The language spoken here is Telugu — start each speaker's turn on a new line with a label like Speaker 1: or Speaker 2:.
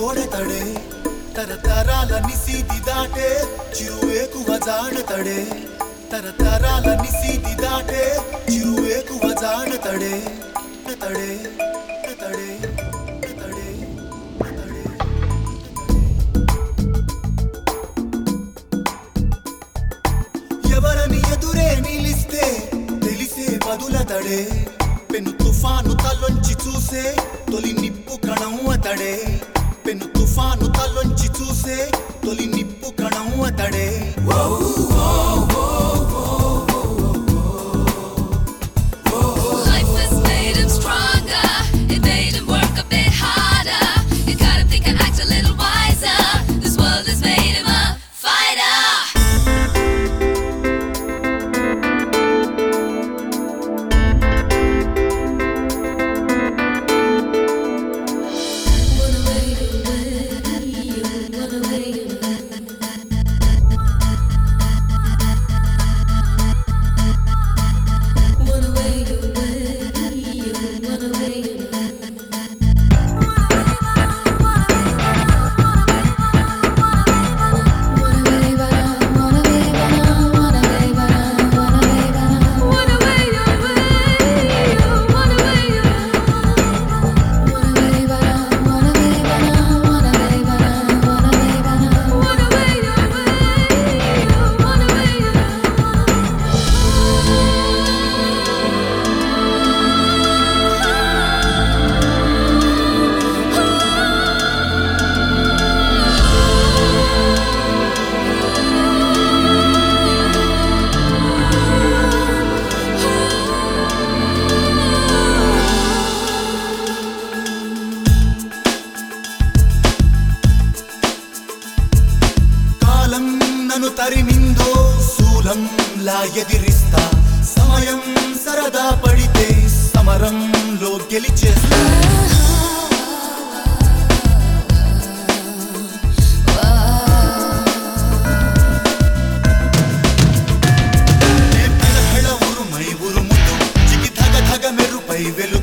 Speaker 1: ఓడతడే తరతరాల నిసీది దాటే చిరువేకువ జాడతడే తరతరాల నిసీది దాటే చిరువేకువ జాడతడే తడే తడే తడే తడే ఎవరని ఎదురే నిలిస్తే తెలిసే వదులతడే పెను తుఫాను తలొంచి చూసే తొలి నిప్పు కణం అతడే పెను తుఫాను తలొంచి చూసే తొలి నిప్పు కణం అతడే
Speaker 2: Life has made him stronger. It made him work a bit harder. It got him thinking, act a little wiser. This world has made him a fighter.
Speaker 1: కాలం నన్ను తరిమిందో శూలంలా ఎదిరిస్తా సమయం సరదా పడితే సమరంలో గెలిచేస్తా నే పెళ పెళ ఉరుమై ఉరుముతూ చికి ధగ ధగ మెరుపై వెలు